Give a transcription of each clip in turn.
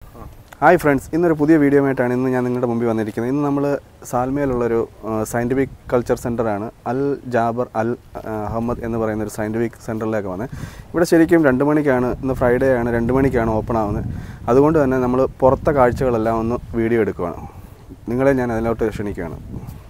hi friends ഇന്നൊരു പുതിയ video ആയിട്ടാണ് ഇന്ന് ഞാൻ നിങ്ങളുടെ മുമ്പിൽ വന്നിരിക്കുന്നത് ഇന്ന് നമ്മൾ സാൽമയിലുള്ളൊരു സയൻറ്റിഫിക് കൾച്ചർ സെൻ്ററാണ് അൽ ജാബർ അൽ ആ, അഹമ്മദ് എന്ന് പറയുന്ന ഒരു സയൻറ്റിഫിക് സെൻറ്ററിലേക്ക് വന്നത് ഇവിടെ ശരിക്കും രണ്ട് മണിക്കാണ് ഇന്ന് ഫ്രൈഡേ ആണ് രണ്ട് മണിക്കാണ് ഓപ്പൺ ആവുന്നത് അതുകൊണ്ട് തന്നെ നമ്മൾ പുറത്തെ കാഴ്ചകളെല്ലാം ഒന്ന് വീഡിയോ എടുക്കുകയാണ് നിങ്ങളെ ഞാൻ അതിലോട്ട് ക്ഷണിക്കുകയാണ്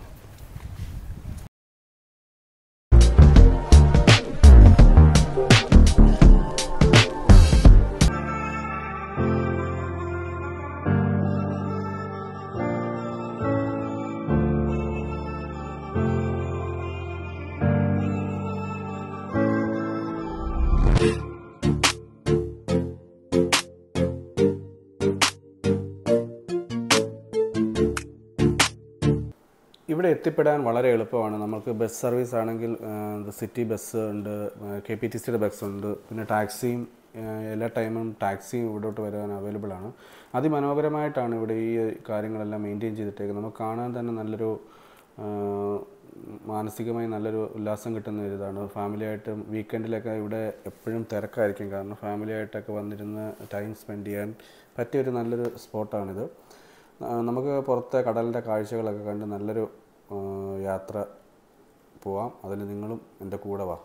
ഇവിടെ എത്തിപ്പെടാൻ വളരെ എളുപ്പമാണ് നമുക്ക് ബസ് സർവീസ് ആണെങ്കിൽ ആ, സിറ്റി ബസ് ഉണ്ട് കെ പി ടി സിയുടെ ബസ് ഉണ്ട് പിന്നെ ടാക്സിയും ആ, എല്ലാ ടൈമും ടാക്സിയും ഇവിടോട്ട് വരാൻ അവൈലബിൾ ആണ് അതിമനോഹരമായിട്ടാണ് ഇവിടെ ഈ കാര്യങ്ങളെല്ലാം മെയിൻറ്റെയിൻ ചെയ്തിട്ടേക്കുന്നത് നമുക്ക് കാണാൻ തന്നെ നല്ലൊരു ആ, മാനസികമായി നല്ലൊരു ഉല്ലാസം കിട്ടുന്ന ഒരു ഇതാണ് ഫാമിലിയായിട്ട് വീക്കെൻഡിലൊക്കെ ഇവിടെ എപ്പോഴും തിരക്കായിരിക്കും കാരണം ഫാമിലിയായിട്ടൊക്കെ വന്നിരുന്ന് ടൈം സ്പെൻഡ് ചെയ്യാൻ പറ്റിയൊരു നല്ലൊരു സ്പോട്ടാണിത് ആ, നമുക്ക് പുറത്തെ കടലിൻ്റെ കാഴ്ചകളൊക്കെ കണ്ട് നല്ലൊരു ആ, യാത്ര പോവാം അതിന് നിങ്ങളും എൻ്റെ കൂടെ വാ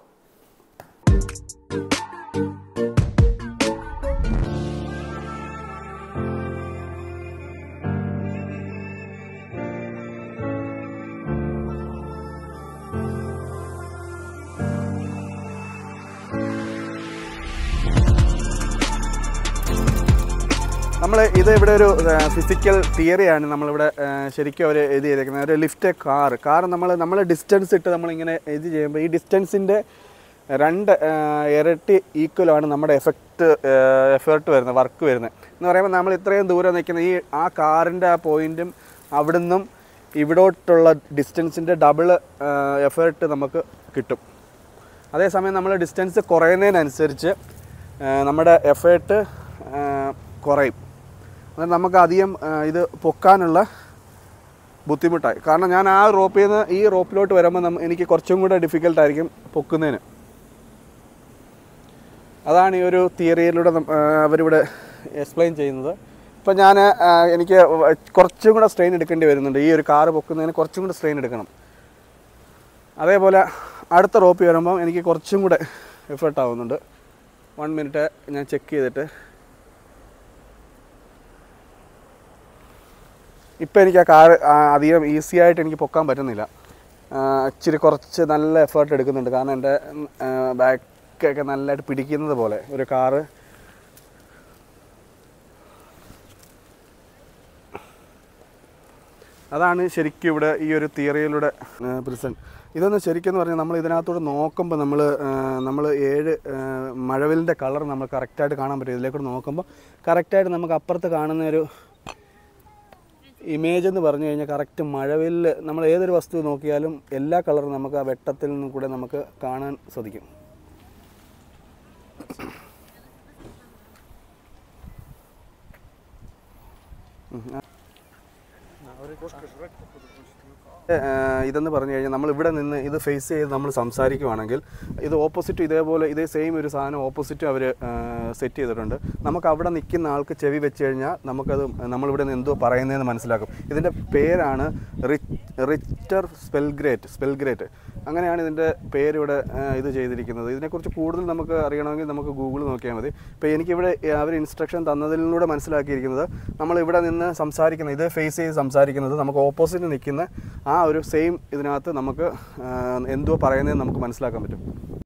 നമ്മൾ ഇത് ഇവിടെ ഒരു ഫിസിക്കൽ തിയറിയാണ് നമ്മളിവിടെ ആ, ശരിക്കും അവർ ഇത് ചെയ്തേക്കുന്നത് ഒരു ലിഫ്റ്റ് കാർ കാർ നമ്മൾ നമ്മൾ ഡിസ്റ്റൻസ് ഇട്ട് നമ്മളിങ്ങനെ ഇത് ചെയ്യുമ്പോൾ ഈ ഡിസ്റ്റൻസിൻ്റെ രണ്ട് ആ, ഇരട്ടി ഈക്വലാണ് നമ്മുടെ എഫക്റ്റ് എഫേർട്ട് വരുന്നത് വർക്ക് വരുന്നത് എന്ന് പറയുമ്പോൾ നമ്മൾ ഇത്രയും ദൂരം നിൽക്കുന്ന ഈ ആ കാറിൻ്റെ ആ പോയിൻറ്റും അവിടുന്നും ഇവിടോട്ടുള്ള ഡിസ്റ്റൻസിൻ്റെ ഡബിൾ എഫേർട്ട് നമുക്ക് കിട്ടും അതേസമയം നമ്മൾ ഡിസ്റ്റൻസ് കുറയുന്നതിനനുസരിച്ച് ആ, നമ്മുടെ എഫേർട്ട് കുറയും അതായത് നമുക്ക് അധികം ആ, ഇത് പൊക്കാനുള്ള ബുദ്ധിമുട്ടായി കാരണം ഞാൻ ആ റോപ്പിൽ നിന്ന് ഈ റോപ്പിലോട്ട് വരുമ്പോൾ നമ്മ എനിക്ക് കുറച്ചും കൂടെ ഡിഫിക്കൽട്ടായിരിക്കും പൊക്കുന്നതിന് അതാണ് ഈ ഒരു തിയറിയിലൂടെ നം- ആ, അവരിവിടെ എക്സ്പ്ലെയിൻ ചെയ്യുന്നത് ഇപ്പം ഞാൻ ആ, എനിക്ക് കുറച്ചും കൂടെ സ്ട്രെയിൻ എടുക്കേണ്ടി വരുന്നുണ്ട് ഈ ഒരു കാറ് പൊക്കുന്നതിന് കുറച്ചും കൂടെ സ്ട്രെയിൻ എടുക്കണം അതേപോലെ അടുത്ത റോപ്പ് വരുമ്പം എനിക്ക് കുറച്ചും കൂടെ എഫേർട്ട് ആവുന്നുണ്ട് വൺ മിനിറ്റ് ഞാൻ ചെക്ക് ചെയ്തിട്ട് ഇപ്പം എനിക്ക് ആ കാർ അധികം ഈസി ആയിട്ട് എനിക്ക് പൊക്കാൻ പറ്റുന്നില്ല ആ, ഇച്ചിരി കുറച്ച് നല്ല എഫേർട്ട് എടുക്കുന്നുണ്ട് കാരണം എൻ്റെ ബാക്കൊക്കെ നല്ലതായിട്ട് പിടിക്കുന്നത് പോലെ ഒരു കാറ് അതാണ് ശരിക്കും ഇവിടെ ഈ ഒരു തിയറിയിലൂടെ പ്രസൻറ്റ് ഇതൊന്ന് ശരിക്കും എന്ന് പറഞ്ഞാൽ നമ്മൾ ഇതിനകത്തൂടെ നോക്കുമ്പോൾ നമ്മൾ നമ്മൾ ഏഴ് മഴവിലിൻ്റെ കളർ നമ്മൾ കറക്റ്റായിട്ട് കാണാൻ പറ്റും ഇതിലേക്കൂടെ നോക്കുമ്പോൾ കറക്റ്റായിട്ട് നമുക്ക് അപ്പുറത്ത് കാണുന്ന ഒരു ഇമേജ് എന്ന് പറഞ്ഞു കഴിഞ്ഞാൽ കറക്റ്റ് മഴവില്ല് നമ്മൾ ഏതൊരു വസ്തു നോക്കിയാലും എല്ലാ കളറും നമുക്ക് ആ വെട്ടത്തിൽ നിന്നും കൂടെ നമുക്ക് കാണാൻ സാധിക്കും ഏഹ് ഇതെന്ന് പറഞ്ഞു കഴിഞ്ഞാൽ നമ്മൾ ഇവിടെ നിന്ന് ഇത് ഫേസ് ചെയ്ത് നമ്മൾ സംസാരിക്കുവാണെങ്കിൽ ഇത് ഓപ്പോസിറ്റ് ഇതേപോലെ ഇതേ സെയിം ഒരു സാധനം ഓപ്പോസിറ്റ് അവർ സെറ്റ് ചെയ്തിട്ടുണ്ട് നമുക്ക് അവിടെ നിൽക്കുന്ന ആൾക്ക് ചെവി വെച്ച് കഴിഞ്ഞാൽ നമുക്കത് നമ്മളിവിടെ നിന്ന് എന്തോ പറയുന്നതെന്ന് മനസ്സിലാക്കും ഇതിൻ്റെ പേരാണ് റിച്ച് റിച്ചർ സ്പെൽഗ്രേറ്റ് സ്പെൽഗ്രേറ്റ് അങ്ങനെയാണ് ഇതിൻ്റെ പേരിവിടെ ഏഹ് ഇത് ചെയ്തിരിക്കുന്നത് ഇതിനെക്കുറിച്ച് കൂടുതൽ നമുക്ക് അറിയണമെങ്കിൽ നമുക്ക് ഗൂഗിൾ നോക്കിയാൽ മതി ഇപ്പോൾ എനിക്കിവിടെ അവർ ഇൻസ്ട്രക്ഷൻ തന്നതിലൂടെ മനസ്സിലാക്കിയിരിക്കുന്നത് നമ്മൾ ഇവിടെ നിന്ന് സംസാരിക്കുന്നത് ഇത് ഫേസ് ചെയ്ത് സംസാരിക്കുന്നത് നമുക്ക് ഓപ്പോസിറ്റ് നിൽക്കുന്ന ആ ഒരു സെയിം ഇതിനകത്ത് നമുക്ക് ഏഹ് എന്തോ പറയുന്നതെന്ന് നമുക്ക് മനസ്സിലാക്കാൻ പറ്റും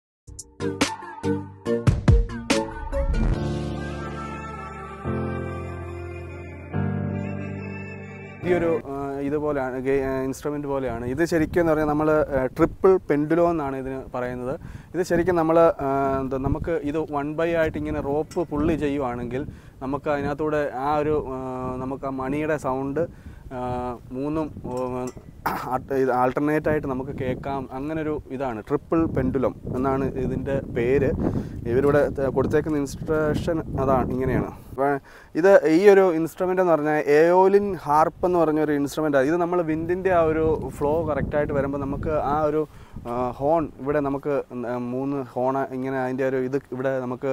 ഈ ഒരു ഇതുപോലെയാണ് ഇൻസ്ട്രുമെൻ്റ് പോലെയാണ് ഇത് ശരിക്കും എന്ന് പറഞ്ഞാൽ നമ്മൾ ട്രിപ്പിൾ പെൻഡുലോ എന്നാണ് ഇതിന് പറയുന്നത് ഇത് ശരിക്കും നമ്മൾ എന്താ നമുക്ക് ഇത് വൺ ബൈ ആയിട്ട് ഇങ്ങനെ റോപ്പ് പുള്ളി ചെയ്യുവാണെങ്കിൽ നമുക്ക് അതിനകത്തൂടെ ആ ഒരു ആ, നമുക്ക് ആ മണിയുടെ സൗണ്ട് മൂന്നും ആൾട്ടർനേറ്റ് ആയിട്ട് നമുക്ക് കേൾക്കാം അങ്ങനൊരു ഇതാണ് ട്രിപ്പിൾ പെൻഡുലം എന്നാണ് ഇതിൻ്റെ പേര് ഇവരിവിടെ ത- കൊടുത്തേക്കുന്ന ഇൻസ്ട്രക്ഷൻ അതാണ് ഇങ്ങനെയാണ് അപ്പോൾ ഇത് ഈ ഒരു ഇൻസ്ട്രുമെൻ്റ് എന്ന് പറഞ്ഞാൽ എയോലിൻ ഹാർപ്പ് എന്ന് പറഞ്ഞ ഒരു ഇൻസ്ട്രുമെൻ്റ് ഇത് നമ്മൾ വിൻഡിൻ്റെ ആ ഒരു ഫ്ലോ കറക്റ്റായിട്ട് വരുമ്പോൾ നമുക്ക് ആ ഒരു ഹോൺ ഇവിടെ നമുക്ക് ന- മൂന്ന് ഹോൺ ഇങ്ങനെ അതിൻ്റെ ഒരു ഇത് ഇവിടെ നമുക്ക്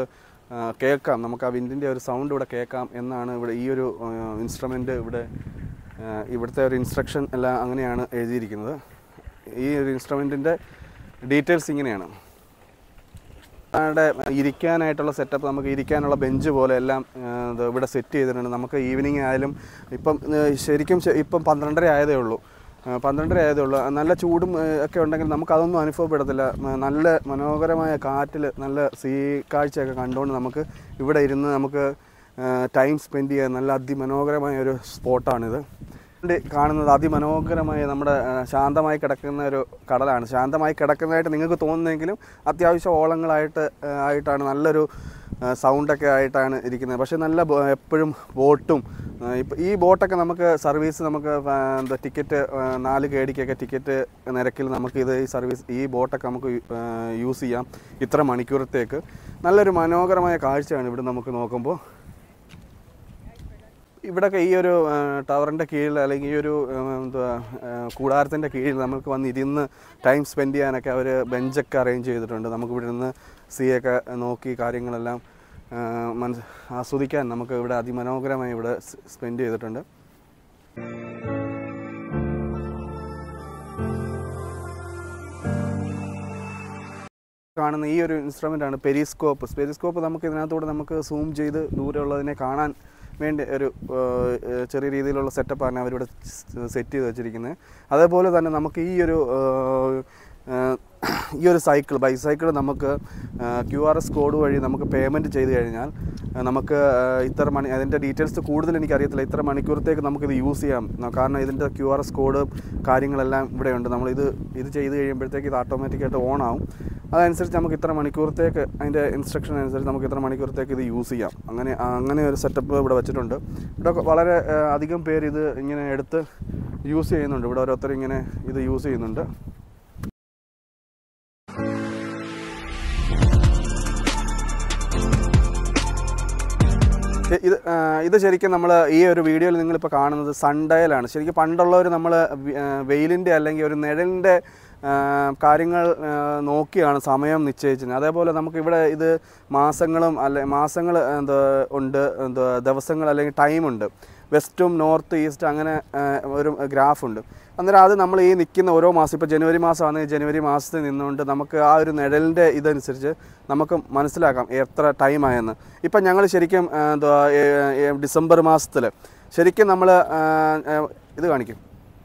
ആ, കേൾക്കാം നമുക്ക് ആ വിൻഡിൻ്റെ ഒരു സൗണ്ട് ഇവിടെ കേൾക്കാം എന്നാണ് ഇവിടെ ഈ ഒരു ഇൻസ്ട്രുമെൻ്റ് ഇവിടെ ആ, ഇവിടുത്തെ ഒരു ഇൻസ്ട്രക്ഷൻ എല്ലാം അങ്ങനെയാണ് എഴുതിയിരിക്കുന്നത് ഈ ഒരു ഇൻസ്ട്രുമെൻറ്റിൻ്റെ ഡീറ്റെയിൽസ് ഇങ്ങനെയാണ് അവിടെ ഇരിക്കാനായിട്ടുള്ള സെറ്റപ്പ് നമുക്ക് ഇരിക്കാനുള്ള ബെഞ്ച് പോലെ എല്ലാം ആ, ഇത് ഇവിടെ സെറ്റ് ചെയ്തിട്ടുണ്ട് നമുക്ക് ഈവനിങ് ആയാലും ഇപ്പം ആ, ശരിക്കും ശ- ഇപ്പം പന്ത്രണ്ടര ആയതേ ഉള്ളൂ ആ, പന്ത്രണ്ടര ആയതേ ഉള്ളൂ നല്ല ചൂടും ആ, ഒക്കെ ഉണ്ടെങ്കിൽ നമുക്കതൊന്നും അനുഭവപ്പെടത്തില്ല മ- നല്ല മനോഹരമായ കാറ്റിൽ നല്ല സീ കാഴ്ചയൊക്കെ കണ്ടുകൊണ്ട് നമുക്ക് ഇവിടെ ഇരുന്ന് നമുക്ക് ടൈം സ്പെൻഡ് ചെയ്യാൻ നല്ല അതിമനോഹരമായ ഒരു സ്പോട്ടാണിത് ഇവിടെ കാണുന്നത് അതിമനോഹരമായ നമ്മുടെ ആ, ശാന്തമായി കിടക്കുന്ന ഒരു കടലാണ് ശാന്തമായി കിടക്കുന്നതായിട്ട് നിങ്ങൾക്ക് തോന്നുന്നെങ്കിലും അത്യാവശ്യം ഓളങ്ങളായിട്ട് ആ, ആയിട്ടാണ് നല്ലൊരു ആ, സൗണ്ടൊക്കെ ആയിട്ടാണ് ഇരിക്കുന്നത് പക്ഷേ നല്ല ബോ- എപ്പോഴും ബോട്ടും ആ, ഇപ്പം ഈ ബോട്ടൊക്കെ നമുക്ക് സർവീസ് നമുക്ക് ആ, എന്താ ടിക്കറ്റ് ആ, നാല് കേടിക്കൊക്കെ ടിക്കറ്റ് നിരക്കിൽ നമുക്ക് ഇത് ഈ സർവീസ് ഈ ബോട്ടൊക്കെ നമുക്ക് ആ, യൂസ് ചെയ്യാം ഇത്ര മണിക്കൂറത്തേക്ക് നല്ലൊരു മനോഹരമായ കാഴ്ചയാണ് ഇവിടെ നമുക്ക് നോക്കുമ്പോൾ ഇവിടെയൊക്കെ ഈ ഒരു ടവറിൻ്റെ കീഴിൽ അല്ലെങ്കിൽ ഈ ഒരു ആ, എന്തുവാ കൂടാരത്തിൻ്റെ കീഴിൽ നമുക്ക് വന്ന് ഇരുന്ന് ടൈം സ്പെൻഡ് ചെയ്യാനൊക്കെ അവർ ബെഞ്ചൊക്കെ അറേഞ്ച് ചെയ്തിട്ടുണ്ട് നമുക്ക് ഇവിടെ നിന്ന് സീയൊക്കെ നോക്കി കാര്യങ്ങളെല്ലാം ആ, മനസ് ആസ്വദിക്കാൻ നമുക്ക് ഇവിടെ അതിമനോഹരമായി ഇവിടെ സ്പെൻഡ് ചെയ്തിട്ടുണ്ട് കാണുന്ന ഈ ഒരു ഇൻസ്ട്രുമെൻ്റ് ആണ് പെരിസ്കോപ്പ് പെരിസ്കോപ്പ് നമുക്ക് ഇതിനകത്തൂടെ നമുക്ക് സൂം ചെയ്ത് ദൂരെയുള്ളതിനെ കാണാൻ വേണ്ടി ഒരു ഏഹ്, ഏഹ്, ചെറിയ രീതിയിലുള്ള സെറ്റപ്പാണ് അവരിവിടെ സെറ്റ് ചെയ്ത് വെച്ചിരിക്കുന്നത് അതേപോലെ തന്നെ നമുക്ക് ഈ ഒരു ഏഹ്, ഏഹ്, ഈ ഒരു സൈക്കിൾ ബൈസൈക്കിൾ നമുക്ക് ക്യു ആർ എസ് കോഡ് വഴി നമുക്ക് പേയ്മെൻറ്റ് ചെയ്ത് കഴിഞ്ഞാൽ ആ, നമുക്ക് ആ, ഇത്ര മണി അതിൻ്റെ ഡീറ്റെയിൽസ് കൂടുതൽ എനിക്കറിയത്തില്ല ഇത്ര മണിക്കൂറത്തേക്ക് നമുക്കിത് യൂസ് ചെയ്യാം ന- കാരണം ഇതിൻ്റെ ക്യു ആർ എസ് കോഡ് കാര്യങ്ങളെല്ലാം ഇവിടെയുണ്ട് നമ്മളിത് ഇത് ചെയ്ത് കഴിയുമ്പോഴത്തേക്ക് ഇത് ഓട്ടോമാറ്റിക്കായിട്ട് ഓൺ ആവും അതനുസരിച്ച് നമുക്ക് ഇത്ര മണിക്കൂറത്തേക്ക് അതിൻ്റെ ഇൻസ്ട്രക്ഷൻ അനുസരിച്ച് നമുക്ക് ഇത്ര മണിക്കൂറത്തേക്ക് ഇത് യൂസ് ചെയ്യാം അങ്ങനെ അങ്ങനെ ഒരു സെറ്റപ്പ് ഇവിടെ വെച്ചിട്ടുണ്ട് ഇവിടെ ഒക്കെ വളരെ ആ, അധികം പേര് ഇത് ഇങ്ങനെ എടുത്ത് യൂസ് ചെയ്യുന്നുണ്ട് ഇവിടെ ഓരോരുത്തർ ഇങ്ങനെ ഇത് യൂസ് ചെയ്യുന്നുണ്ട് ഇ- ഇത് ആ, ഇത് ശരിക്കും നമ്മൾ ഈ ഒരു വീഡിയോയിൽ നിങ്ങളിപ്പോൾ കാണുന്നത് സൺഡയലാണ് ശരിക്കും പണ്ടുള്ളവർ നമ്മൾ വെയിലിൻ്റെ അല്ലെങ്കിൽ ഒരു നിഴലിൻ്റെ ആ, കാര്യങ്ങൾ ആ, നോക്കിയാണ് സമയം നിശ്ചയിച്ചത് അതേപോലെ നമുക്കിവിടെ ഇത് മാസങ്ങളും അല്ലെ മാസങ്ങൾ എന്താ ഉണ്ട് എന്താ ദിവസങ്ങൾ അല്ലെങ്കിൽ ടൈമുണ്ട് വെസ്റ്റും നോർത്ത് ഈസ്റ്റ് അങ്ങനെ ആ, ഒരു ഗ്രാഫ് ഉണ്ട് അന്നേരം അത് നമ്മൾ ഈ നിൽക്കുന്ന ഓരോ മാസം ഇപ്പോൾ ജനുവരി മാസമാണെങ്കിൽ ജനുവരി മാസത്തിൽ നിന്നുകൊണ്ട് നമുക്ക് ആ ഒരു നിഴലിൻ്റെ ഇതനുസരിച്ച് നമുക്ക് മനസ്സിലാക്കാം എത്ര ടൈമായെന്ന് ഇപ്പം ഞങ്ങൾ ശരിക്കും ആ, എന്തുവാ ഏ- ഏ- ഡിസംബർ മാസത്തിൽ ശരിക്കും നമ്മൾ ഇത് കാണിക്കും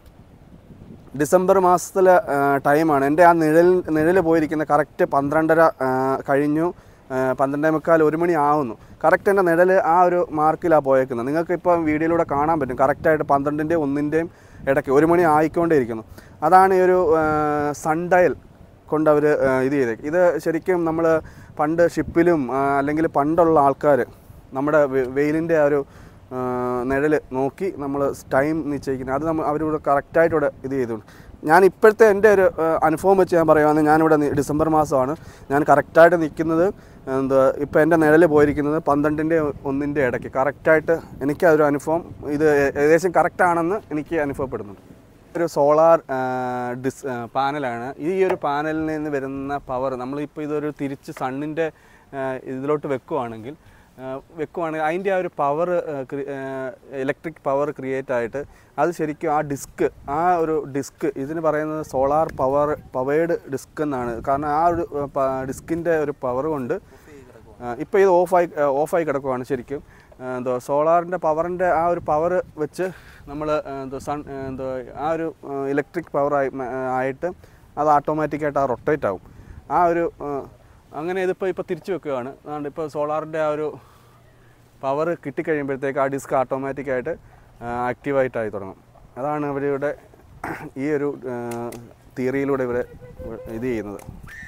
ഡിസംബർ മാസത്തിലെ ടൈമാണ് എൻ്റെ ആ നിഴൽ നിഴൽ പോയിരിക്കുന്ന കറക്റ്റ് പന്ത്രണ്ടര ആ, കഴിഞ്ഞു ആ, പന്ത്രണ്ടേ മുക്കാൽ ഒരു മണി ആവുന്നു കറക്റ്റ് എൻ്റെ നിഴൽ ആ ഒരു മാർക്കിലാണ് പോയേക്കുന്നത് നിങ്ങൾക്ക് ഇപ്പോൾ വീഡിയോയിലൂടെ കാണാൻ പറ്റും കറക്റ്റായിട്ട് പന്ത്രണ്ടിൻ്റെയും ഒന്നിൻ്റെയും ഇടയ്ക്ക് ഒരു മണി ആയിക്കൊണ്ടേയിരിക്കുന്നു അതാണ് ഈ ഒരു സൺഡയൽ കൊണ്ട് അവർ ഇത് ചെയ്തേക്ക് ഇത് ശരിക്കും നമ്മൾ പണ്ട് ഷിപ്പിലും ആ, അല്ലെങ്കിൽ പണ്ടുള്ള ആൾക്കാർ നമ്മുടെ വെയിലിൻ്റെ ആ ഒരു നിഴൽ നോക്കി നമ്മൾ ടൈം നിശ്ചയിക്കുന്നത് അത് നമ്മൾ അവരിവിടെ കറക്റ്റായിട്ട് ഇവിടെ ഇത് ചെയ്തുകൊണ്ട് ഞാൻ ഇപ്പോഴത്തെ എൻ്റെ ഒരു ആ, അനുഭവം വെച്ച് ഞാൻ പറയുകയാണെങ്കിൽ ഞാനിവിടെ നി- ഡിസംബർ മാസമാണ് ഞാൻ കറക്റ്റായിട്ട് നിൽക്കുന്നത് എന്താ ഇപ്പോൾ എൻ്റെ നിഴൽ പോയിരിക്കുന്നത് പന്ത്രണ്ടിൻ്റെ ഒന്നിൻ്റെ ഇടയ്ക്ക് കറക്റ്റായിട്ട് എനിക്ക് അതൊരു അനുഭവം ഇത് ഏ- ഏകദേശം കറക്റ്റാണെന്ന് എനിക്ക് അനുഭവപ്പെടുന്നുണ്ട് ഒരു സോളാർ ഡിസ് ആ, പാനലാണ് ഈ ഒരു പാനലിൽ നിന്ന് വരുന്ന പവർ നമ്മളിപ്പോൾ ഇതൊരു തിരിച്ച് സണ്ണിൻ്റെ ഇതിലോട്ട് വെക്കുവാണെങ്കിൽ ആ, വെക്കുവാണെങ്കിൽ അതിൻ്റെ ആ ഒരു പവർ ഇലക്ട്രിക് പവർ ക്രിയേറ്റ് ആയിട്ട് അത് ശരിക്കും ആ ഡിസ്ക് ആ ഒരു ഡിസ്ക് ഇതിന് പറയുന്നത് സോളാർ പവർ പവേഡ് ഡിസ്ക് എന്നാണ് കാരണം ആ ഒരു ഡിസ്കിൻ്റെ ഒരു പവർ കൊണ്ട് ഇപ്പോൾ ഇത് ഓഫായി ഓഫായി കിടക്കുവാണ് ശരിക്കും ആ, എന്തോ സോളാറിൻ്റെ പവറിൻ്റെ ആ ഒരു പവർ വെച്ച് നമ്മൾ എന്തോ സൺ എന്തോ ആ ഒരു ഇലക്ട്രിക് പവർ ആയി മ- ആയിട്ട് അത് ഓട്ടോമാറ്റിക്കായിട്ട് ആ റൊട്ടേറ്റ് ആവും ആ ഒരു ആ, അങ്ങനെ ഇതിപ്പോൾ ഇപ്പോൾ തിരിച്ചു വെക്കുകയാണ് അതുകൊണ്ട് ഇപ്പോൾ സോളാറിൻ്റെ ആ ഒരു പവർ കിട്ടിക്കഴിയുമ്പോഴത്തേക്ക് ആ ഡിസ്ക് ഓട്ടോമാറ്റിക്കായിട്ട് ആക്റ്റീവായിട്ടായി തുടങ്ങും അതാണ് ഇവരിവിടെ ഈ ഒരു തിയറിയിലൂടെ ഇവർ ഇത് ചെയ്യുന്നത്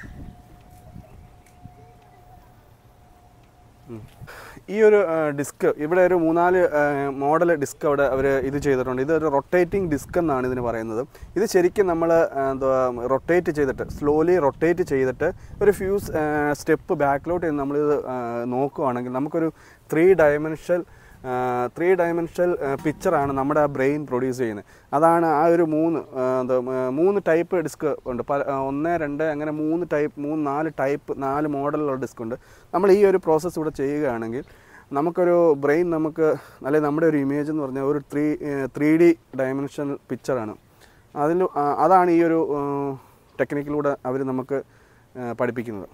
ഈ ഒരു ഡിസ്ക് ഇവിടെ ഒരു മൂന്നാല് മോഡൽ ഡിസ്ക് അവിടെ അവർ ഇത് ചെയ്തിട്ടുണ്ട് ഇതൊരു റൊട്ടേറ്റിംഗ് ഡിസ്ക് എന്നാണ് ഇതിന് പറയുന്നത് ഇത് ശരിക്കും നമ്മൾ എന്തുവാ റൊട്ടേറ്റ് ചെയ്തിട്ട് സ്ലോലി റൊട്ടേറ്റ് ചെയ്തിട്ട് ഒരു ഫ്യൂ സ്റ്റെപ്പ് ബാക്കിലോട്ട് നമ്മളിത് ആ, നോക്കുവാണെങ്കിൽ നമുക്കൊരു ത്രീ ഡയമെൻഷൽ ത്രീ ഡയമെൻഷണൽ പിക്ചറാണ് നമ്മുടെ ആ ബ്രെയിൻ പ്രൊഡ്യൂസ് ചെയ്യുന്നത് അതാണ് ആ ഒരു മൂന്ന് ആ, എന്താ ആ, മൂന്ന് ടൈപ്പ് ഡിസ്ക് ഉണ്ട് പല ആ, ഒന്ന് രണ്ട് അങ്ങനെ മൂന്ന് ടൈപ്പ് മൂന്ന് നാല് ടൈപ്പ് നാല് മോഡലുള്ള ഡിസ്ക് ഉണ്ട് നമ്മൾ ഈ ഒരു പ്രോസസ്സ് ഇവിടെ ചെയ്യുകയാണെങ്കിൽ നമുക്കൊരു ബ്രെയിൻ നമുക്ക് അല്ലെങ്കിൽ നമ്മുടെ ഒരു ഇമേജ് എന്ന് പറഞ്ഞാൽ ഒരു ത്രീ ത്രീ ഡി ഡയമെൻഷണൽ പിക്ചറാണ് അതിൽ ആ, അതാണ് ഈ ഒരു ടെക്നിക്കിലൂടെ അവർ നമുക്ക് ആ, പഠിപ്പിക്കുന്നത്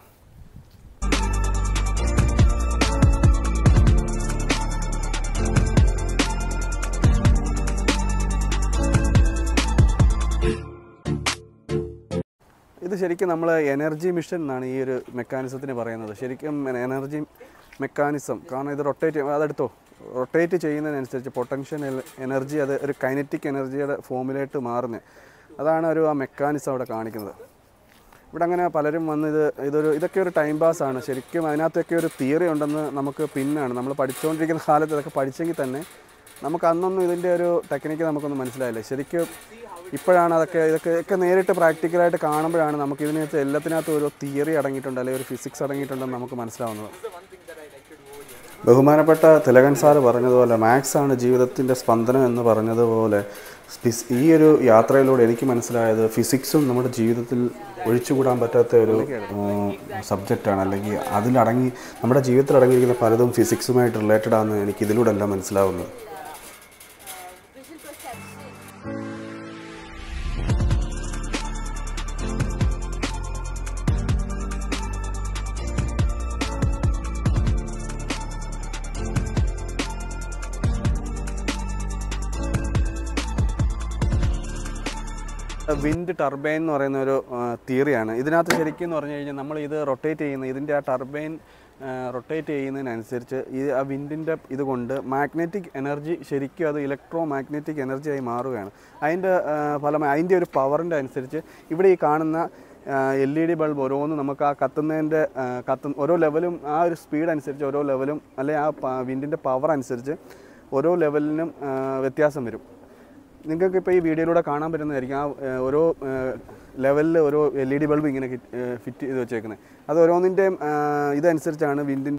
ഇത് ശരിക്കും നമ്മൾ എനർജി മിഷൻ എന്നാണ് ഈ ഒരു മെക്കാനിസത്തിന് പറയുന്നത് ശരിക്കും എനർജി മെക്കാനിസം കാരണം ഇത് റൊട്ടേറ്റ് അതെടുത്തോ റൊട്ടേറ്റ് ചെയ്യുന്നതിനനുസരിച്ച് പൊട്ടൻഷ്യൽ എനർജി അത് ഒരു കൈനറ്റിക് എനർജിയുടെ ഫോമിലായിട്ട് മാറുന്നത് അതാണ് ഒരു ആ മെക്കാനിസം അവിടെ കാണിക്കുന്നത് ഇവിടെ അങ്ങനെ പലരും വന്ന് ഇത് ഇതൊരു ഇതൊക്കെ ഒരു ടൈം പാസ് ആണ് ശരിക്കും അതിനകത്തൊക്കെ ഒരു തിയറി ഉണ്ടെന്ന് നമുക്ക് പിന്നാണ് നമ്മൾ പഠിച്ചുകൊണ്ടിരിക്കുന്ന കാലത്ത് ഇതൊക്കെ പഠിച്ചെങ്കിൽ തന്നെ നമുക്ക് അന്നൊന്നും ഇതിൻ്റെ ഒരു ടെക്നിക്ക് നമുക്കൊന്നും മനസ്സിലായില്ല ശരിക്കും ഇപ്പോഴാണ് അതൊക്കെ ഇതൊക്കെ ഒക്കെ നേരിട്ട് പ്രാക്ടിക്കലായിട്ട് കാണുമ്പോഴാണ് നമുക്ക് ഇതിനകത്ത് എല്ലാത്തിനകത്തും ഒരു തിയറി അടങ്ങിയിട്ടുണ്ട് അല്ലെങ്കിൽ ഒരു ഫിസിക്സ് അടങ്ങിയിട്ടുണ്ടെന്ന് നമുക്ക് മനസ്സിലാവുന്നത് ബഹുമാനപ്പെട്ട തിലകൻ സാറ് പറഞ്ഞതുപോലെ മാത്സ് ആണ് ജീവിതത്തിൻ്റെ സ്പന്ദനം എന്ന് പറഞ്ഞതുപോലെ ഫിസ്- ഈ ഒരു യാത്രയിലൂടെ എനിക്ക് മനസ്സിലായത് ഫിസിക്സും നമ്മുടെ ജീവിതത്തിൽ ഒഴിച്ചുകൂടാൻ പറ്റാത്ത ഒരു സബ്ജക്റ്റാണ് അല്ലെങ്കിൽ അതിലടങ്ങി നമ്മുടെ ജീവിതത്തിൽ അടങ്ങിയിരിക്കുന്ന പലതും ഫിസിക്സുമായിട്ട് റിലേറ്റഡ് ആണെന്ന് എനിക്ക് ഇതിലൂടെ എല്ലാം മനസ്സിലാവുന്നത് വിൻഡ് ടർബൈൻ എന്ന് പറയുന്ന ഒരു തിയറിയാണ് ഇതിനകത്ത് ശരിക്കും എന്ന് പറഞ്ഞു കഴിഞ്ഞാൽ നമ്മൾ ഇത് റൊട്ടേറ്റ് ചെയ്യുന്ന ഇതിൻ്റെ ആ ടർബൈൻ റൊട്ടേറ്റ് ചെയ്യുന്നതിനനുസരിച്ച് ഈ ആ വിൻഡിൻ്റെ ഇത് കൊണ്ട് മാഗ്നറ്റിക് എനർജി ശരിക്കും അത് ഇലക്ട്രോ മാഗ്നറ്റിക് എനർജിയായി മാറുകയാണ് അതിൻ്റെ ഫലമായി അതിൻ്റെ ഒരു പവറിൻ്റെ അനുസരിച്ച് ഇവിടെ ഈ കാണുന്ന എൽ ഇ ഡി ബൾബ് ഓരോന്നും നമുക്ക് ആ കത്തുന്നതിൻ്റെ കത്ത് ഓരോ ലെവലും ആ ഒരു സ്പീഡ് അനുസരിച്ച് ഓരോ ലെവലും അല്ലെങ്കിൽ ആ വിൻഡിൻ്റെ പവർ അനുസരിച്ച് ഓരോ ലെവലിനും ആ, വ്യത്യാസം വരും നിങ്ങൾക്ക് ഇപ്പോൾ ഈ വീഡിയോയിലൂടെ കാണാൻ പറ്റുന്നതായിരിക്കും ആ ഏഹ്, ഓരോ ലെവലിൽ ഓരോ എൽ ഇ ഡി ബൾബ് ഇങ്ങനെ ഫിറ്റ് ചെയ്ത് വെച്ചേക്കുന്നത് അത് ഓരോന്നിൻ്റെയും ഏഹ്, ഇതനുസരിച്ചാണ് വിൻഡിൻ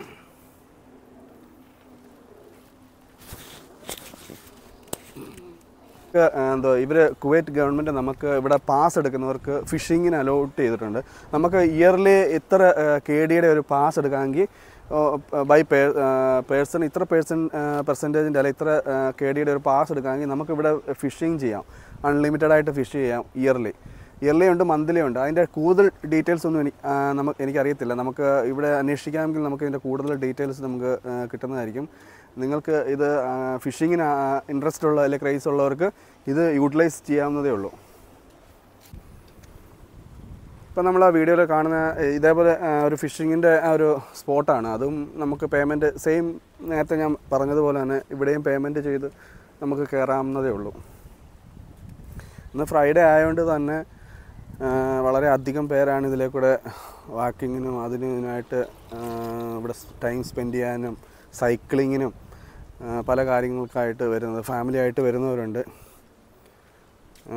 എന്തോ ഇവർ കുവൈറ്റ് ഗവൺമെൻറ് നമുക്ക് ഇവിടെ പാസ് എടുക്കുന്നവർക്ക് ഫിഷിങ്ങിന് അലോട്ട് ചെയ്തിട്ടുണ്ട് നമുക്ക് ഇയർലി ഇത്ര കെ ഡിയുടെ ഒരു പാസ് എടുക്കാമെങ്കിൽ ബൈ പേഴ്സൺ ഇത്ര പേഴ്സൺ പെർസെൻറ്റേജിൻ്റെ അല്ല ഇത്ര കെ ഡിയുടെ ഒരു പാസ് എടുക്കാമെങ്കിൽ നമുക്കിവിടെ ഫിഷിങ് ചെയ്യാം അൺലിമിറ്റഡ് ആയിട്ട് ഫിഷ് ചെയ്യാം ഇയർലി ഇയർലി ഉണ്ട് മന്ത്ലി ഉണ്ട് അതിൻ്റെ കൂടുതൽ ഡീറ്റെയിൽസ് ഒന്നും എനിക്ക് നമുക്ക് എനിക്കറിയത്തില്ല നമുക്ക് ഇവിടെ അന്വേഷിക്കാമെങ്കിൽ നമുക്ക് ഇതിൻ്റെ കൂടുതൽ ഡീറ്റെയിൽസ് നമുക്ക് ആ, കിട്ടുന്നതായിരിക്കും നിങ്ങൾക്ക് ഇത് ഫിഷിങ്ങിന് ഇൻട്രസ്റ്റ് ഉള്ള അല്ലെങ്കിൽ ക്രൈസ് ഉള്ളവർക്ക് ഇത് യൂട്ടിലൈസ് ചെയ്യാവുന്നതേ ഉള്ളൂ ഇപ്പം നമ്മൾ ആ വീഡിയോയിൽ കാണുന്ന ഏഹ്, ഇതേപോലെ ആ, ഒരു ഫിഷിങ്ങിൻ്റെ ആ ഒരു സ്പോട്ടാണ് അതും നമുക്ക് പേയ്മെൻറ്റ് സെയിം നേരത്തെ ഞാൻ പറഞ്ഞതുപോലെ തന്നെ ഇവിടെയും പേയ്മെൻറ്റ് ചെയ്ത് നമുക്ക് കയറാവുന്നതേ ഉള്ളൂ ഇന്ന് ഫ്രൈഡേ ആയതുകൊണ്ട് തന്നെ ആ, വളരെ അധികം പേരാണ് ഇതിലേക്കൂടെ വാക്കിങ്ങിനും അതിനും ഇതിനായിട്ട് ആ, ഇവിടെ ടൈം സ്പെൻഡ് ചെയ്യാനും സൈക്ലിങ്ങിനും ആ, പല കാര്യങ്ങൾക്കായിട്ട് വരുന്നത് ഫാമിലി ആയിട്ട് വരുന്നവരുണ്ട് ആ,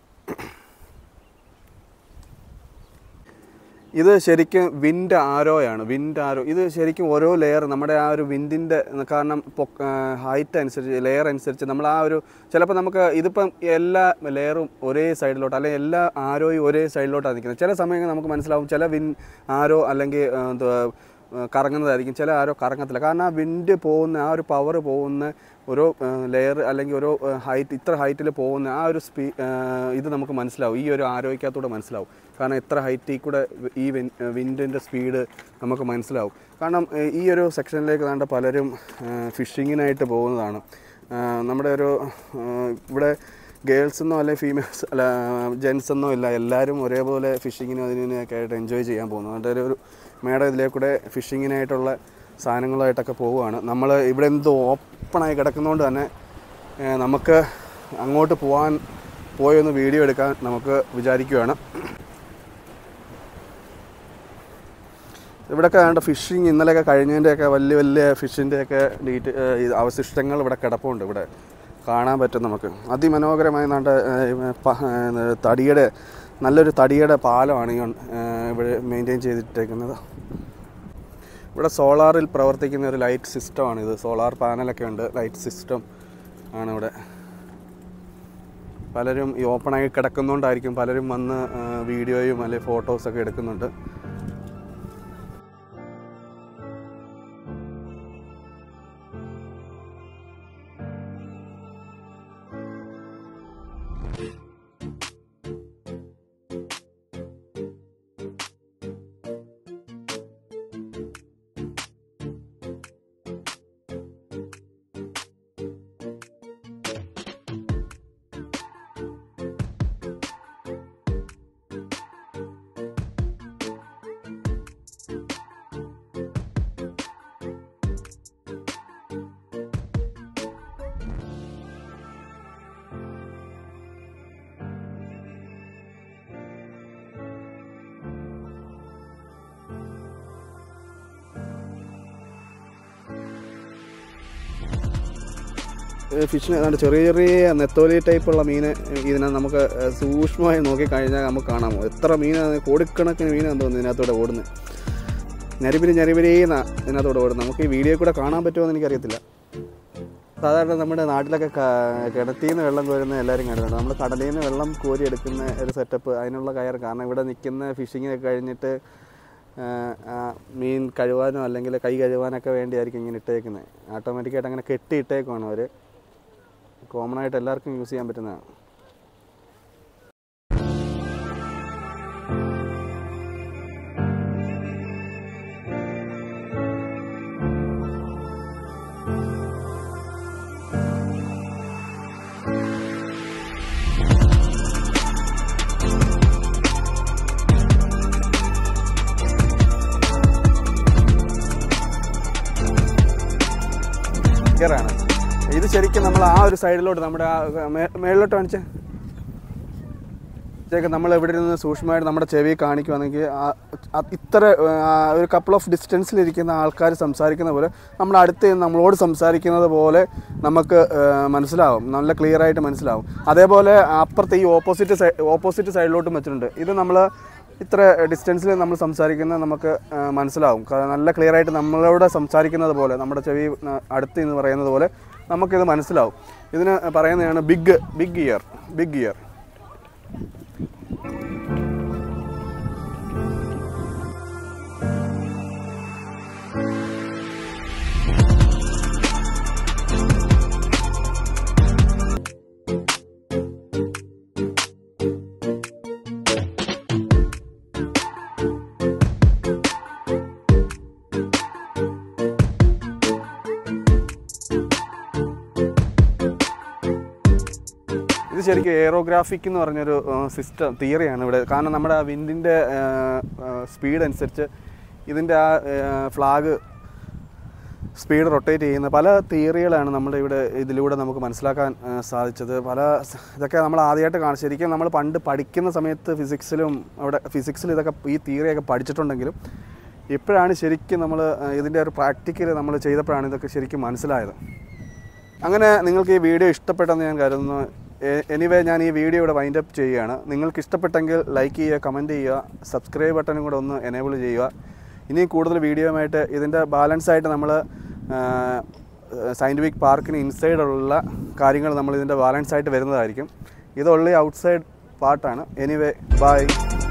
ഇത് ശരിക്കും വിൻഡ് ആരോയാണ് വിൻഡ് ആരോ ഇത് ശരിക്കും ഓരോ ലെയർ നമ്മുടെ ആ ഒരു വിൻഡിൻ്റെ കാരണം ഹൈറ്റ് അനുസരിച്ച് ലെയർ അനുസരിച്ച് നമ്മൾ ആ ഒരു ചിലപ്പോൾ നമുക്ക് ഇതിപ്പം എല്ലാ ലെയറും ഒരേ സൈഡിലോട്ട് അല്ലെങ്കിൽ എല്ലാ ആരോയും ഒരേ സൈഡിലോട്ടാണ് നിൽക്കുന്നത് ചില സമയങ്ങളിൽ നമുക്ക് മനസ്സിലാവും ചില വിൻ ആരോ അല്ലെങ്കിൽ ആ, എന്തുവാ ആ, കറങ്ങുന്നതായിരിക്കും ചില ആരോ കറങ്ങത്തില്ല കാരണം ആ വിൻഡ് പോകുന്ന ആ ഒരു പവർ പോകുന്ന ഓരോ ലെയർ അല്ലെങ്കിൽ ഓരോ ഹൈറ്റ് ഇത്ര ഹൈറ്റിൽ പോകുന്ന ആ ഒരു സ്പീ ആ, ഇത് നമുക്ക് മനസ്സിലാവും ഈ ഒരു ആരോഗ്യക്കകത്തൂടെ മനസ്സിലാവും കാരണം എത്ര ഹൈറ്റിൽ കൂടെ ഈ വിൻഡിൻ്റെ സ്പീഡ് നമുക്ക് മനസ്സിലാവും കാരണം ഏ, ഈ ഒരു സെക്ഷനിലേക്ക് വേണ്ട പലരും ഫിഷിങ്ങിനായിട്ട് പോകുന്നതാണ് ആ, നമ്മുടെ ഒരു ആ, ഇവിടെ ഗേൾസ് എന്നോ അല്ലെങ്കിൽ ഫീമെയിൽസ് അല്ല ജെൻസ് എന്നോ ഇല്ല എല്ലാവരും ഒരേപോലെ ഫിഷിങ്ങിനും അതിനൊക്കെ ആയിട്ട് എൻജോയ് ചെയ്യാൻ പോകുന്നു അതുകൊണ്ട് ഒരു മേഡം ഇതിലേക്കൂടെ ഫിഷിങ്ങിനായിട്ടുള്ള സാധനങ്ങളായിട്ടൊക്കെ പോവുകയാണ് നമ്മൾ ഇവിടെ എന്തോ ഓപ്പണായി കിടക്കുന്നതുകൊണ്ട് തന്നെ ഏ, നമുക്ക് അങ്ങോട്ട് പോകാൻ പോയൊന്ന് വീഡിയോ എടുക്കാൻ നമുക്ക് വിചാരിക്കുകയാണ് ഇവിടെയൊക്കെ വേണ്ട ഫിഷിങ് ഇന്നലെയൊക്കെ കഴിഞ്ഞതിൻ്റെയൊക്കെ വലിയ വലിയ ഫിഷിൻ്റെയൊക്കെ ഡീറ്റ് ഇത് അവശിഷ്ടങ്ങൾ ഇവിടെ കിടപ്പുണ്ട് ഇവിടെ കാണാൻ പറ്റും നമുക്ക് അതിമനോഹരമായ നാണ്ട തടിയുടെ നല്ലൊരു തടിയുടെ പാലമാണ് ഈ ഉൺ- ഏ, ഇവിടെ മെയിൻറ്റെയിൻ ചെയ്തിട്ടേക്കുന്നത് ഇവിടെ സോളാറിൽ പ്രവർത്തിക്കുന്ന ഒരു ലൈറ്റ് സിസ്റ്റമാണ് ഇത് സോളാർ പാനലൊക്കെ ഉണ്ട് ലൈറ്റ് സിസ്റ്റം ആണ് ഇവിടെ പലരും ഈ ഓപ്പണായി കിടക്കുന്നതുകൊണ്ടായിരിക്കും പലരും വന്ന് ആ, വീഡിയോയും അല്ലെങ്കിൽ ഫോട്ടോസൊക്കെ എടുക്കുന്നുണ്ട് ഫിഷിന് ഏതാണ്ട് ചെറിയ ചെറിയ നെത്തോലി ടൈപ്പുള്ള മീൻ ഇതിനെ നമുക്ക് സൂക്ഷ്മമായി നോക്കിക്കഴിഞ്ഞാൽ നമുക്ക് കാണാമോ എത്ര മീനാണ് കോടിക്കണക്കിന് മീനാന്ന് തോന്നുന്നു ഇതിനകത്തൂടെ ഓടുന്നത് ഞരിപിരി ഞരിപിരിന്ന ഇതിനകത്തൂടെ ഓടുന്നത് നമുക്ക് ഈ വീഡിയോ കൂടെ കാണാൻ പറ്റുമോ എന്ന് എനിക്കറിയത്തില്ല സാധാരണ നമ്മുടെ നാട്ടിലൊക്കെ ക- കിണറ്റിൽ നിന്ന് വെള്ളം കോരുന്ന എല്ലാവരും കണ്ടിട്ടുണ്ട് നമ്മൾ കടലിൽ നിന്ന് വെള്ളം കോരി എടുക്കുന്ന ഒരു സെറ്റപ്പ് അതിനുള്ള കയർ കാരണം ഇവിടെ നിൽക്കുന്ന ഫിഷിങ് കഴിഞ്ഞിട്ട് ആ, ആ, മീൻ കഴുകാനോ അല്ലെങ്കിൽ കൈ കഴുകാനൊക്കെ വേണ്ടിയായിരിക്കും ഇങ്ങനെ ഇട്ടേക്കുന്നത് ഓട്ടോമാറ്റിക്കായിട്ട് അങ്ങനെ കെട്ടി ഇട്ടേക്കുവാണ് അവർ കോമൺ ആയിട്ട് എല്ലാവർക്കും യൂസ് ചെയ്യാൻ പറ്റുന്നതാണ് സ്റ്റിക്കറാണ് ഇത് ശരിക്കും നമ്മൾ ആ ഒരു സൈഡിലോട്ട് നമ്മുടെ ആ മേ- മേളിലോട്ട് കാണിച്ചേ ചേക്ക് നമ്മൾ എവിടെ നിന്ന് സൂക്ഷ്മമായിട്ട് നമ്മുടെ ചെവി കാണിക്കുവാണെങ്കിൽ ആ- ആ- ഇത്ര ആ, ഒരു കപ്പിൾ ഓഫ് ഡിസ്റ്റൻസിലിരിക്കുന്ന ആൾക്കാർ സംസാരിക്കുന്ന പോലെ നമ്മുടെ അടുത്ത് നിന്ന് നമ്മളോട് സംസാരിക്കുന്നത് പോലെ നമുക്ക് ആ, മനസ്സിലാവും നല്ല ക്ലിയർ ആയിട്ട് മനസ്സിലാവും അതേപോലെ അപ്പുറത്തെ ഈ ഓപ്പോസിറ്റ് സൈഡ് ഓപ്പോസിറ്റ് സൈഡിലോട്ടും വെച്ചിട്ടുണ്ട് ഇത് നമ്മൾ ഇത്ര ഡിസ്റ്റൻസിൽ നമ്മൾ സംസാരിക്കുന്നത് നമുക്ക് ആ, മനസ്സിലാവും കാരണം നല്ല ക്ലിയർ ആയിട്ട് നമ്മളോട് സംസാരിക്കുന്നത് പോലെ നമ്മുടെ ചെവി ആ, അടുത്ത് എന്ന് പറയുന്നത് പോലെ നമുക്കിത് മനസ്സിലാവും ഇതിന് പറയുന്നതാണ് big big ear big ear ഇത് ശരിക്കും എയറോഗ്രാഫിക് എന്ന് പറഞ്ഞൊരു സിസ്റ്റം തിയറിയാണ് ഇവിടെ കാരണം നമ്മുടെ ആ വിൻഡിൻ്റെ സ്പീഡ് അനുസരിച്ച് ഇതിൻ്റെ ആ ഫ്ലാഗ് സ്പീഡ് റൊട്ടേറ്റ് ചെയ്യുന്ന പല തിയറികളാണ് നമ്മുടെ ഇവിടെ ഇതിലൂടെ നമുക്ക് മനസ്സിലാക്കാൻ ആ, സാധിച്ചത് പല സ് ഇതൊക്കെ നമ്മൾ ആദ്യമായിട്ട് കാണും ശരിക്കും നമ്മൾ പണ്ട് പഠിക്കുന്ന സമയത്ത് ഫിസിക്സിലും അവിടെ ഫിസിക്സിൽ ഇതൊക്കെ ഈ തിയറിയൊക്കെ പഠിച്ചിട്ടുണ്ടെങ്കിലും ഇപ്പോഴാണ് ശരിക്കും നമ്മൾ ഇതിൻ്റെ ഒരു പ്രാക്ടിക്കൽ നമ്മൾ ചെയ്തപ്പോഴാണ് ഇതൊക്കെ ശരിക്കും മനസ്സിലായത് അങ്ങനെ നിങ്ങൾക്ക് ഈ വീഡിയോ ഇഷ്ടപ്പെട്ടെന്ന് ഞാൻ കരുതുന്നു എനിവേ ഞാൻ ഈ വീഡിയോ ഇവിടെ വൈൻഡ് അപ്പ് ചെയ്യുകയാണ് നിങ്ങൾക്ക് ഇഷ്ടപ്പെട്ടെങ്കിൽ ലൈക്ക് ചെയ്യുക കമൻറ്റ് ചെയ്യുക സബ്സ്ക്രൈബ് ബട്ടണും കൂടെ ഒന്ന് എനേബിൾ ചെയ്യുക ഇനിയും കൂടുതൽ വീഡിയോയുമായിട്ട് ഇതിൻ്റെ ബാലൻസ് ആയിട്ട് നമ്മൾ സയൻറ്റിഫിക് പാർക്കിന് ഇൻസൈഡുള്ള കാര്യങ്ങൾ നമ്മൾ ഇതിൻ്റെ ബാലൻസ് ആയിട്ട് വരുന്നതായിരിക്കും ഇത് ഓൺലി ഔട്ട്സൈഡ് പാർട്ടാണ് എനിവേ ബൈ